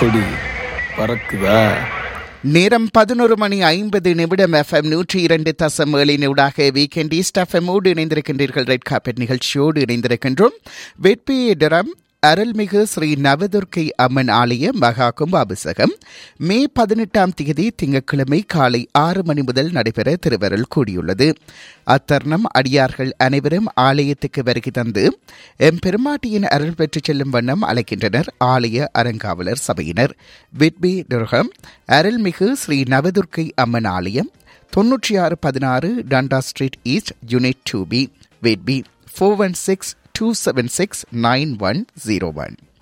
கொடி பறக்குதா நேரம் பதினோரு மணி ஐம்பது நிமிடம் எஃப்எம் நூற்றி இரண்டு தசம் ஏழினூடாக வீக்கெண்ட் ஈஸ்ட் எஃப்எம்மோடு இணைந்திருக்கின்றீர்கள் ரெட் கார்பெட் நிகழ்ச்சியோடு இணைந்திருக்கின்றோம் வெட்பி டரம் அருள்மிகு ஸ்ரீ நவதுர்க்கை அம்மன் ஆலய மகா கும்பாபிஷேகம் மே பதினெட்டாம் தேதி திங்கட்கிழமை காலை ஆறு மணி முதல் நடைபெற திருவருள் கூடியுள்ளது அத்தருணம் அடியார்கள் அனைவரும் ஆலயத்துக்கு வருகை தந்து எம்பெருமாட்டியின் அருள் பெற்றுச் செல்லும் வண்ணம் அழைக்கின்றனர் ஆலய அறங்காவலர் சபையினர் விட்பி துர்கம் அருள்மிகு ஸ்ரீ நவதுர்க்கை அம்மன் ஆலயம் தொன்னூற்றி ஆறு பதினாறு Dundas street east unit two B Whitby four one six two seven six nine one zero one